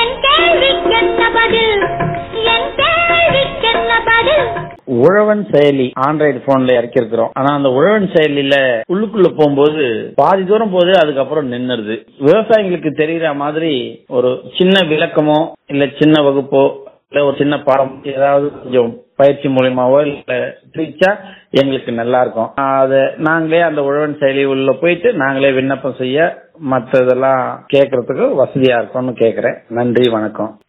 என் கேள்விக்கென்ன பதில் என் கேள்விக்கென்ன பதில் உழவன் செயலி ஆண்ட்ராய்டு போன்ல இறக்கிருக்கிறோம் ஆனா அந்த உழவன் செயலில உள்ளுக்குள்ள போகும்போது பாதி தூரம் போகுது அதுக்கப்புறம் நின்னுருது விவசாயிகளுக்கு தெரியற மாதிரி ஒரு சின்ன விளக்கமோ இல்ல சின்ன வகுப்போ இல்ல ஒரு சின்ன பாடம் ஏதாவது கொஞ்சம் பயிற்சி மூலியமாவோ இல்ல பிரிச்சா எங்களுக்கு நல்லா இருக்கும் அது நாங்களே அந்த உழவன் செயலி உள்ள போயிட்டு நாங்களே விண்ணப்பம் செய்ய மற்றதெல்லாம் கேட்கறதுக்கு வசதியா இருக்கும்னு கேக்குறேன் நன்றி வணக்கம்